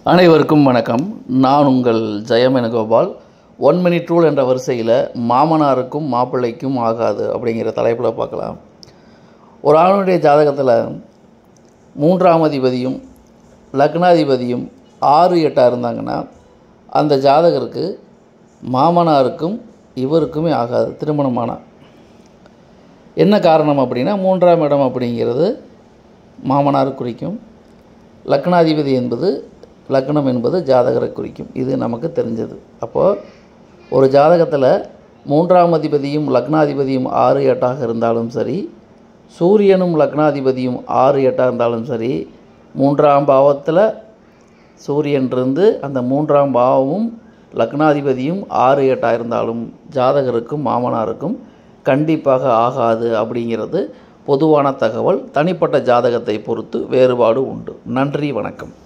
அனைவருக்கும் வணக்கம் நான் உங்கள் ஜெயமேனுகோபால் ஒன் மினிட் ரூல் என்ற வரிசையில் மாமனாருக்கும் மாப்பிள்ளைக்கும் ஆகாது அப்படிங்கிற தலைப்பில் பார்க்கலாம் ஒரு ஆணுடைய ஜாதகத்தில் மூன்றாம் அதிபதியும் லக்னாதிபதியும் ஆறு எட்டாக இருந்தாங்கன்னா அந்த ஜாதகருக்கு மாமனாருக்கும் இவருக்குமே ஆகாது திருமணமான என்ன காரணம் அப்படின்னா மூன்றாம் இடம் அப்படிங்கிறது மாமனார் குறிக்கும் லக்னாதிபதி என்பது லக்னம் என்பது ஜாதகரை குறிக்கும் இது நமக்கு தெரிஞ்சது அப்போது ஒரு ஜாதகத்தில் மூன்றாம் அதிபதியும் லக்னாதிபதியும் ஆறு எட்டாக இருந்தாலும் சரி சூரியனும் லக்னாதிபதியும் ஆறு எட்டாக இருந்தாலும் சரி மூன்றாம் பாவத்தில் சூரியன் இருந்து அந்த மூன்றாம் பாவமும் லக்னாதிபதியும் ஆறு எட்டாக இருந்தாலும் ஜாதகருக்கும் மாமனாருக்கும் கண்டிப்பாக ஆகாது அப்படிங்கிறது பொதுவான தகவல் தனிப்பட்ட ஜாதகத்தை பொறுத்து வேறுபாடு உண்டு நன்றி வணக்கம்